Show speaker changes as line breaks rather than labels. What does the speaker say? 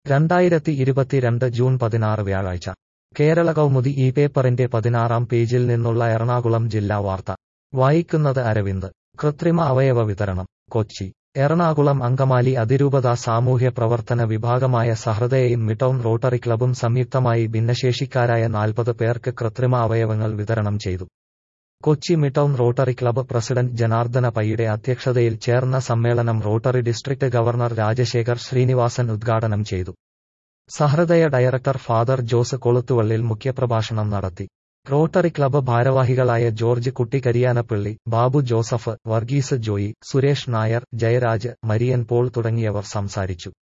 രണ്ടായിരത്തി ഇരുപത്തിരണ്ട് ജൂൺ പതിനാറ് വ്യാഴാഴ്ച കേരള കൗമുദി ഈ പേപ്പറിന്റെ പതിനാറാം പേജിൽ നിന്നുള്ള എറണാകുളം ജില്ലാ വാർത്ത വായിക്കുന്നത് അരവിന്ദ് കൃത്രിമ അവയവ വിതരണം കൊച്ചി എറണാകുളം അങ്കമാലി അതിരൂപത സാമൂഹ്യ പ്രവർത്തന വിഭാഗമായ സഹൃദയയും മിട്ടൌൺ റോട്ടറി ക്ലബും സംയുക്തമായി ഭിന്നശേഷിക്കാരായ നാൽപ്പത് പേർക്ക് കൃത്രിമ അവയവങ്ങൾ വിതരണം ചെയ്തു Kochi midtown rotary club president Janardhana പൈയുടെ അധ്യക്ഷതയിൽ ചേർന്ന സമ്മേളനം rotary district governor Rajasekhar Srinivasan ഉദ്ഘാടനം ചെയ്തു സഹൃദയ ഡയറക്ടർ ഫാദർ ജോസ് കൊളുത്തുവള്ളിൽ മുഖ്യപ്രഭാഷണം നടത്തി റോട്ടറി ക്ലബ്ബ് ഭാരവാഹികളായ George Kutty Kariyanappally Babu Joseph Varghese Joy Suresh Nair Jayaraj Marian Paul തുടങ്ങിയവർ സംസാരിച്ചു